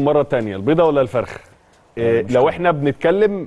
لكم مره تانية البيضه ولا الفرخ إيه لو احنا بنتكلم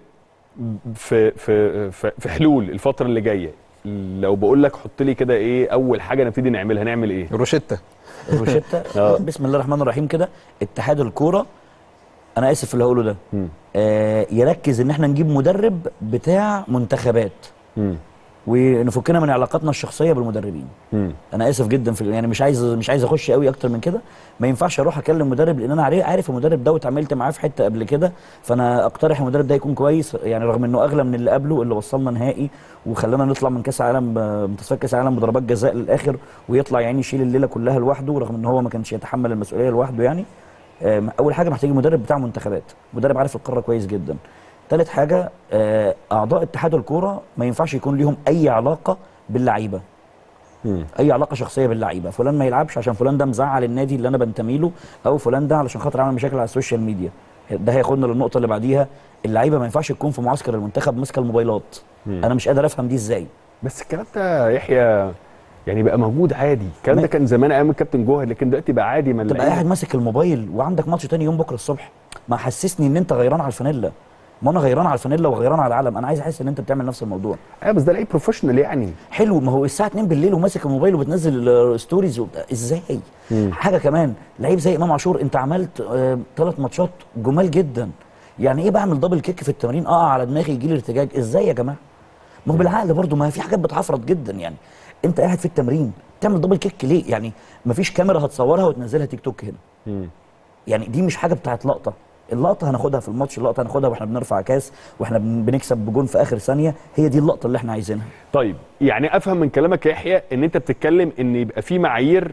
في في في في حلول الفتره اللي جايه لو بقول لك حط لي كده ايه اول حاجه نبتدي نعملها نعمل ايه روشيتا الروشته آه. بسم الله الرحمن الرحيم كده اتحاد الكوره انا اسف في اللي هقوله ده مم. آه يركز ان احنا نجيب مدرب بتاع منتخبات مم. ونفكنا من علاقاتنا الشخصيه بالمدربين مم. انا اسف جدا في يعني مش عايز مش عايز اخش قوي اكتر من كده ما ينفعش اروح اكلم مدرب لان انا عارف عارف المدرب ده واتعاملت معاه في حته قبل كده فانا اقترح المدرب ده يكون كويس يعني رغم انه اغلى من اللي قبله اللي وصلنا نهائي وخلانا نطلع من كاس عالم ب- من تصفيات كاس العالم بضربات جزاء للاخر ويطلع يعني يشيل الليله كلها لوحده رغم ان هو ما كانش يتحمل المسؤوليه لوحده يعني آم، اول حاجه محتاج مدرب بتاع منتخبات مدرب عارف القاره كويس جدا ثالث حاجه آه، اعضاء اتحاد الكوره ما ينفعش يكون ليهم اي علاقه باللعيبه مم. اي علاقه شخصيه باللعيبه فلان ما يلعبش عشان فلان ده مزعل النادي اللي انا بنتمي له او فلان ده علشان خاطر عمل مشاكل على السوشيال ميديا ده هياخدنا للنقطه اللي بعديها اللعيبه ما ينفعش تكون في معسكر المنتخب ماسكه الموبايلات مم. انا مش قادر افهم دي ازاي بس الكلام ده يحيى يعني بقى موجود عادي الكلام ده ما- كان زمان ايام الكابتن جوهر لكن دلوقتي بقى عادي ما تبقى اللعيبة- قاعد ماسك الموبايل وعندك ماتش تاني يوم بكره الصبح ما حسسني ان انت غيران على الفانيلا ما انا غيران على الفانيلا وغيران على العلم انا عايز احس ان انت بتعمل نفس الموضوع ايوه بس ده لعيب بروفيشنال يعني حلو ما هو الساعه 2 بالليل وماسك الموبايل وبتنزل آه، ستوريز وبتاع. ازاي مم. حاجه كمان لعيب زي امام عاشور انت عملت ثلاث ماتشات جمال جدا يعني ايه بعمل دبل كيك في التمارين اقع على دماغي يجي لي ارتجاج ازاي يا جماعه ما هو بالعقل برضو ما في حاجات بتعفرت جدا يعني انت قاعد في التمرين تعمل دبل كيك ليه يعني ما فيش كاميرا هتصورها وتنزلها تيك توك هنا مم. يعني دي مش حاجه بتاعت لقطه اللقطه هناخدها في الماتش اللقطه هناخدها واحنا بنرفع كاس واحنا بن- بنكسب بجون في اخر ثانيه هي دي اللقطه اللي احنا عايزينها طيب يعني افهم من كلامك يا يحيى ان انت بتتكلم ان يبقى في معايير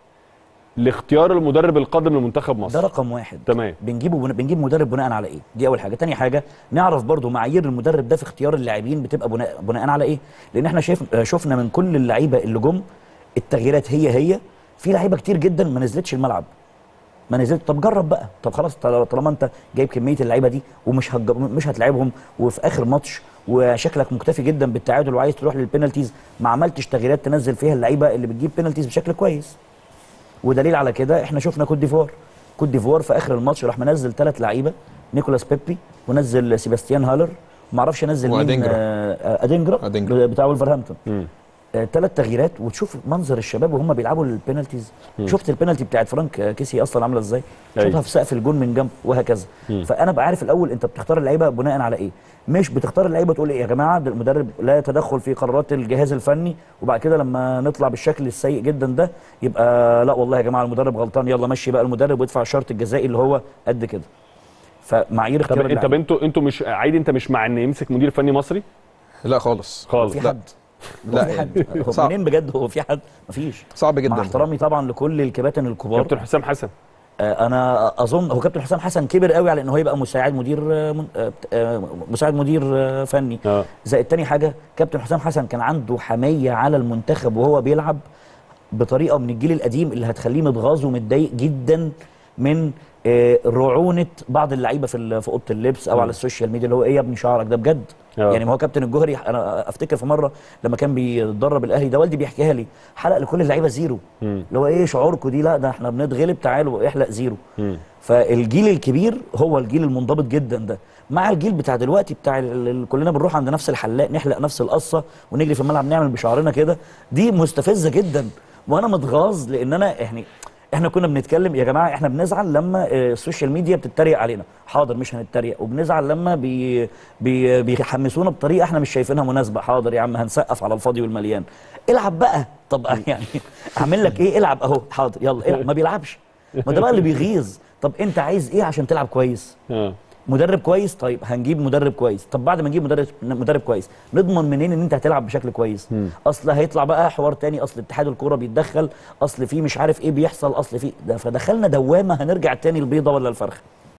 لاختيار المدرب القادم لمنتخب ده مصر رقم واحد تمام. بنجيبه بن- بنجيب مدرب بناء على ايه دي اول حاجه تاني حاجه نعرف برضو معايير المدرب ده في اختيار اللاعبين بتبقى بناء, بناء على ايه لان احنا شايف آه، شفنا من كل اللعيبه اللي جم التغييرات هي هي في لعيبه كتير جدا ما نزلتش الملعب ما نزلت طب جرب بقى طب خلاص طال- طالما انت جايب كميه اللعيبه دي ومش هتج... مش هتلعبهم وفي اخر ماتش وشكلك مكتفي جدا بالتعادل وعايز تروح للبينالتيز ما عملتش تغييرات تنزل فيها اللعيبه اللي بتجيب بينالتيز بشكل كويس ودليل على كده احنا شفنا كوت ديفوار كوت ديفوار في اخر الماتش راح منزل ثلاث لعيبه نيكولاس بيبي ونزل سيباستيان هالر وما اعرفش نزل مين وأدينجرا. آه، آه، ادينجرا أدينجرا. بتاع ولفرهامبتون مم. ثلاث تغييرات وتشوف منظر الشباب وهم بيلعبوا البينالتيز شفت البينالتي بتاعت فرانك آه، كيسي اصلا عامله ازاي أيوة. شوطها في سقف الجون من جنب وهكذا فانا بقى عارف الاول انت بتختار اللعيبه بناء على ايه مش بتختار اللعيبه تقول ايه يا جماعه ده المدرب لا يتدخل في قرارات الجهاز الفني وبعد كده لما نطلع بالشكل السيء جدا ده يبقى لا والله يا جماعه المدرب غلطان يلا مشي بقى المدرب وادفع الشرط الجزائي اللي هو قد كده فمعايير طب اختيار انت طب اللعيبة. انتوا انتوا مش عادي انت مش مع ان يمسك مدير فني مصري لا خالص خالص في لا. حد لا لا في حد هو صعب. منين بجد هو في حد مفيش صعب مع جدا احترامي طبعا لكل الكباتن الكبار كابتن حسام حسن آه، انا اظن هو كابتن حسام حسن كبر قوي على ان هو يبقى مساعد مدير آه، من- آه، آه، مساعد مدير آه، فني اه زائد تاني حاجه كابتن حسام حسن كان عنده حميه على المنتخب وهو بيلعب بطريقه من الجيل القديم اللي هتخليه متغاظ ومتضايق جدا من آه، رعونه بعض اللعيبه في ال- في اوضه اللبس او على السوشيال ميديا اللي هو ايه يا ابني شعرك ده بجد آه. يعني ما هو كابتن الجوهري انا افتكر في مره لما كان بيتدرب الاهلي ده والدي بيحكيها لي حلق لكل اللعيبه زيرو مم. اللي هو ايه شعوركم دي لا ده احنا بنتغلب تعالوا احلق زيرو مم. فالجيل الكبير هو الجيل المنضبط جدا ده مع الجيل بتاع دلوقتي بتاع ال- ال- كلنا بنروح عند نفس الحلاق نحلق نفس القصه ونجري في الملعب نعمل بشعرنا كده دي مستفزه جدا وانا متغاظ لان انا يعني احنا كنا بنتكلم يا جماعه احنا بنزعل لما آه، السوشيال ميديا بتتريق علينا حاضر مش هنتريق وبنزعل لما بي بي بيحمسونا بطريقه احنا مش شايفينها مناسبه حاضر يا عم هنسقف على الفاضي والمليان العب بقى طب يعني اعمل لك ايه العب اهو حاضر يلا العب ما بيلعبش ما ده بقى اللي بيغيظ طب انت عايز ايه عشان تلعب كويس اه مدرب كويس طيب هنجيب مدرب كويس طب بعد ما نجيب مدرب مدرب كويس نضمن منين ان انت هتلعب بشكل كويس اصل هيطلع بقى حوار تاني اصل اتحاد الكوره بيتدخل اصل في مش عارف ايه بيحصل اصل في ده فدخلنا دوامه هنرجع تاني البيضه ولا الفرخه